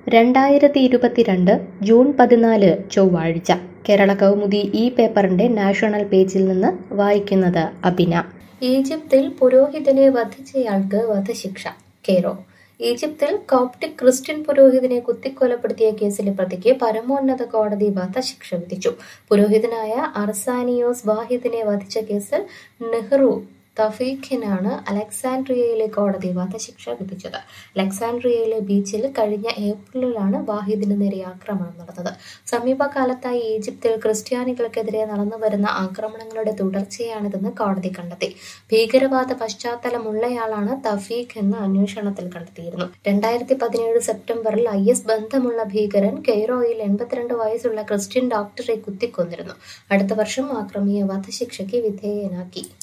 രണ്ടായിരത്തി ഇരുപത്തിരണ്ട് ജൂൺ പതിനാല് ചൊവ്വാഴ്ച കേരള കൗമുദി ഈ പേപ്പറിന്റെ നാഷണൽ പേജിൽ നിന്ന് വായിക്കുന്നത് അബിന ഈജിപ്തിൽ പുരോഹിതനെ വധിച്ചയാൾക്ക് വധശിക്ഷ കെയ്റോ ഈജിപ്തിൽ കോപ്റ്റിക് ക്രിസ്ത്യൻ പുരോഹിതനെ കുത്തിക്കൊലപ്പെടുത്തിയ കേസിലെ പ്രതിക്ക് പരമോന്നത കോടതി വധശിക്ഷ വിധിച്ചു പുരോഹിതനായ അർസാനിയോസ് വാഹിദിനെ വധിച്ച കേസിൽ നെഹ്റു തഫീഖിനാണ് അലക്സാൻഡ്രിയയിലെ കോടതി വധശിക്ഷ വിധിച്ചത് അലക്സാൻഡ്രിയയിലെ ബീച്ചിൽ കഴിഞ്ഞ ഏപ്രിലിലാണ് വാഹിദിന് നേരെ ആക്രമണം നടന്നത് സമീപകാലത്തായി ഈജിപ്തിൽ ക്രിസ്ത്യാനികൾക്കെതിരെ നടന്നുവരുന്ന ആക്രമണങ്ങളുടെ തുടർച്ചയാണിതെന്ന് കോടതി കണ്ടെത്തി ഭീകരവാദ പശ്ചാത്തലമുള്ളയാളാണ് തഫീഖ് എന്ന് അന്വേഷണത്തിൽ കണ്ടെത്തിയിരുന്നു രണ്ടായിരത്തി പതിനേഴ് സെപ്റ്റംബറിൽ ഐ എസ് ബന്ധമുള്ള ഭീകരൻ കെയ്റോയിൽ എൺപത്തിരണ്ട് വയസ്സുള്ള ക്രിസ്ത്യൻ ഡോക്ടറെ കുത്തിക്കൊന്നിരുന്നു അടുത്ത വർഷം ആക്രമിയെ വധശിക്ഷയ്ക്ക് വിധേയനാക്കി